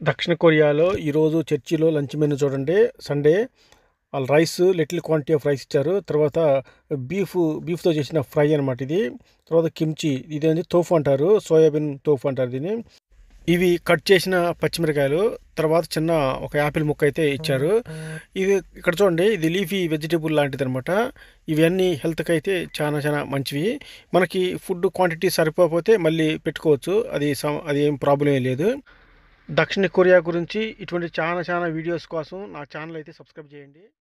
దక్షిణ కొరియాలో ఈరోజు చర్చిలో లంచ్ మెనూ చూడండి సండే వాళ్ళు rice little quantity of rice ఇచ్చారు తర్వాత బీఫ్ బీఫ్తో చేసిన ఫ్రై అనమాట ఇది తర్వాత కిమ్చి ఇదేంటి తోఫు అంటారు సోయాబీన్ తోఫు అంటారు దీన్ని ఇవి కట్ చేసిన పచ్చిమిరకాయలు తర్వాత చిన్న ఒక యాపిల్ ముక్క అయితే ఇచ్చారు ఇది ఇక్కడ చూడండి ఇది లీఫీ వెజిటేబుల్ లాంటిది అనమాట ఇవన్నీ హెల్త్కి అయితే చాలా చాలా మంచివి మనకి ఫుడ్ క్వాంటిటీ సరిపోకపోతే మళ్ళీ పెట్టుకోవచ్చు అది సమ- అది ఏం ప్రాబ్లం ఏం లేదు దక్షిణ కొరియా గురించి ఇటువంటి చాలా చాలా వీడియోస్ కోసం నా ఛానల్ అయితే సబ్స్క్రైబ్ చేయండి